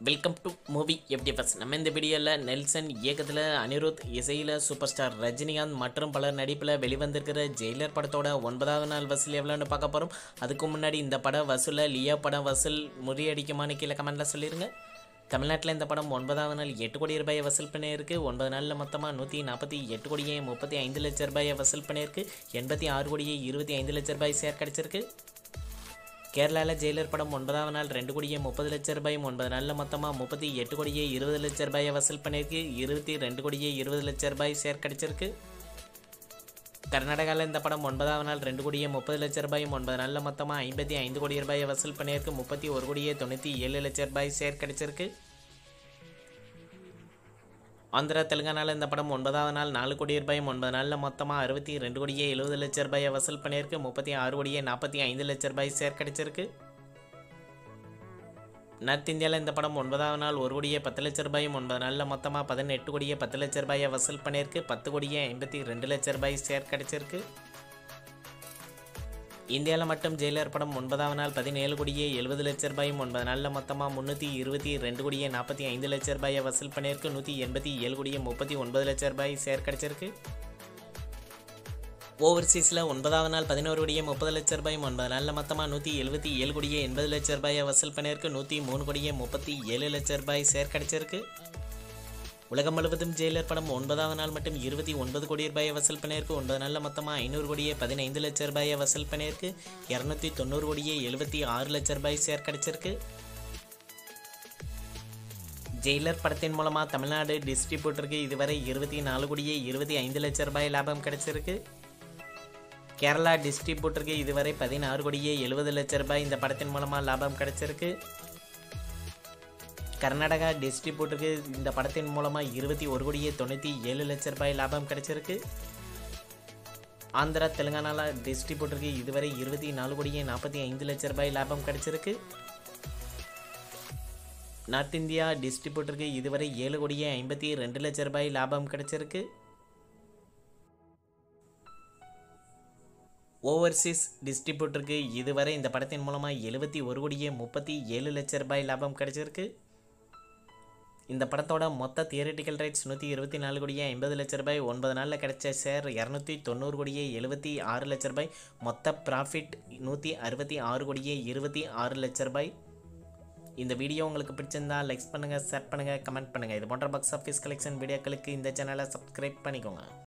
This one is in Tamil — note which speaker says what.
Speaker 1: வெல்கம் டு மூவி எஃப்டிஎஃப்எஸ் நம்ம இந்த வீடியோவில் நெல்சன் இயக்கத்தில் அனிருத் இசையில் சூப்பர் ஸ்டார் ரஜினிகாந்த் மற்றும் பலர் நடிப்பில் வெளிவந்திருக்கிற ஜெயிலர் படத்தோட ஒன்பதாவது நாள் வசூல் எவ்வளோன்னு பார்க்க போகிறோம் அதுக்கு முன்னாடி இந்த படம் வசூலை லியோ படம் வசூல் முறியடிக்குமான்னு கீழே கமெண்ட்டில் சொல்லிடுங்க தமிழ்நாட்டில் இந்த படம் ஒன்பதாவது நாள் எட்டு கோடி ரூபாயை வசூல் பண்ணியிருக்கு ஒன்பது நாளில் மொத்தமாக நூற்றி நாற்பத்தி எட்டு கோடியே முப்பத்தி ஐந்து லட்ச ரூபாயை வசூல் பண்ணியிருக்கு எண்பத்தி ஆறு கோடியே இருபத்தி ஐந்து லட்ச ரூபாய் சேர் கிடச்சிருக்கு கேரளாவில் ஜெயிலர் படம் ஒன்பதாம் நாள் ரெண்டு கோடியே முப்பது லட்ச ரூபாயும் ஒன்பது நாளில் மொத்தமாக முப்பத்தி எட்டு கோடியே இருபது லட்ச ரூபாயை வசூல் பண்ணியிருக்கு இருபத்தி ரெண்டு கோடியே இருபது லட்ச ரூபாய் சேர் கிடச்சிருக்கு கர்நாடகாவில் இந்த படம் ஒன்பதாம் நாள் ரெண்டு கோடியே முப்பது லட்ச ரூபாயும் ஒன்பது நாளில் மொத்தமாக ஐம்பத்தி ஐந்து கோடி ரூபாயை வசூல் பண்ணியிருக்கு முப்பத்தி ஒரு கோடியே தொண்ணூற்றி ஏழு லட்ச ரூபாய் சேர் கிடச்சிருக்கு ஆந்திரா தெலுங்கானாவில் இந்த படம் ஒன்பதாவது நாள் நாலு கோடி ரூபாயும் ஒன்பது நாளில் மொத்தமாக அறுபத்தி ரெண்டு கோடியே எழுபது லட்ச ரூபாயை வசூல் பண்ணியிருக்கு முப்பத்தி ஆறு கோடியே நாற்பத்தி ஐந்து லட்ச ரூபாய் சேர் கிடச்சிருக்கு நார்த் இந்தியாவில் இந்த படம் ஒன்பதாவது நாள் ஒரு கோடியே பத்து லட்ச ரூபாயும் ஒன்பது நாளில் மொத்தமாக பதினெட்டு கோடியே பத்து லட்ச ரூபாயை வசூல் பண்ணியிருக்கு பத்து கோடியே ஐம்பத்தி ரெண்டு லட்ச ரூபாய் சேர் கிடச்சிருக்கு இந்தியாவில் மட்டும் ஜெயிலர் படம் ஒன்பதாவது நாள் பதினேழு கோடியே எழுபது லட்ச ரூபாயும் ஒன்பது நாளில் மொத்தமாக முந்நூற்றி இருபத்தி ரெண்டு கோடியே நாற்பத்தி ஐந்து லட்ச ரூபாயை வசூல் பண்ணியிருக்கு நூற்றி எண்பத்தி ஏழு கோடியே முப்பத்தி ஒன்பது லட்ச ரூபாய் சேர் கிடச்சிருக்கு ஓவர்சீஸில் ஒன்பதாவது நாள் பதினோரு கோடியே முப்பது லட்ச ரூபாயும் ஒன்பது நாளில் மொத்தமாக நூற்றி எழுபத்தி ஏழு கோடியே எண்பது லட்ச ரூபாயை வசூல் பண்ணியிருக்கு நூற்றி மூணு கோடியே முப்பத்தி ஏழு லட்ச ரூபாய் சேர் கிடச்சிருக்கு உலகம் முழுவதும் ஜெயிலர் படம் ஒன்பதாவது நாள் மட்டும் இருபத்தி ஒன்பது கோடி ரூபாயை வசூல் பண்ணியிருக்கு ஒன்பது நாளில் மொத்தமாக ஐநூறு கோடியே பதினைந்து லட்ச ரூபாயை வசூல் பண்ணியிருக்கு இரநூத்தி தொண்ணூறு கோடியே எழுபத்தி ஆறு லட்ச ரூபாய் சேர் கிடச்சிருக்கு ஜெயிலர் படத்தின் மூலமாக தமிழ்நாடு டிஸ்ட்ரிபியூட்டருக்கு இதுவரை இருபத்தி நாலு கோடியே இருபத்தி ஐந்து லட்ச ரூபாய் லாபம் கிடைச்சிருக்கு கேரளா டிஸ்ட்ரிபியூட்டருக்கு இதுவரை பதினாறு கோடியே எழுபது லட்ச ரூபாய் இந்த படத்தின் மூலமாக லாபம் கிடைச்சிருக்கு கர்நாடகா டிஸ்ட்ரிபியூட்டருக்கு இந்த படத்தின் மூலமாக இருபத்தி ஒரு கோடியே தொண்ணூற்றி ஏழு லட்ச ரூபாய் லாபம் கிடைச்சிருக்கு ஆந்திரா தெலுங்கானாவில் டிஸ்ட்ரிபியூட்டருக்கு இதுவரை இருபத்தி நாலு கோடியே நாற்பத்தி ஐந்து லட்ச ரூபாய் லாபம் கிடைச்சிருக்கு நார்த் இந்தியா டிஸ்ட்ரிபியூட்டருக்கு இதுவரை ஏழு கோடியே ஐம்பத்தி ரெண்டு லட்ச ரூபாய் லாபம் கிடைச்சிருக்கு ஓவர்சீஸ் டிஸ்ட்ரிபியூட்டருக்கு இதுவரை இந்த படத்தின் மூலமாக எழுபத்தி ஒரு கோடியே முப்பத்தி ஏழு லட்ச ரூபாய் லாபம் கிடைச்சிருக்கு இந்த படத்தோட மொத்த தியரட்டிக்கல் ரைட்ஸ் நூற்றி இருபத்தி நாலு கோடியே ஐம்பது லட்ச ரூபாய் ஒன்பது நாளில் கிடைச்ச ஷேர் இரநூத்தி தொண்ணூறு கோடியே எழுபத்தி ஆறு லட்ச ரூபாய் மொத்த ப்ராஃபிட் நூற்றி அறுபத்தி ஆறு கோடியே இருபத்தி ஆறு லட்ச ரூபாய் இந்த வீடியோ உங்களுக்கு பிடிச்சிருந்தா லைக்ஸ் பண்ணுங்கள் ஷேர் பண்ணுங்கள் கமெண்ட் பண்ணுங்கள் இது போன்ற பாக்ஸ் ஆஃபீஸ் கலெக்ஷன் வீடியோக்களுக்கு இந்த சேனலை சப்ஸ்கிரைப் பண்ணிக்கோங்க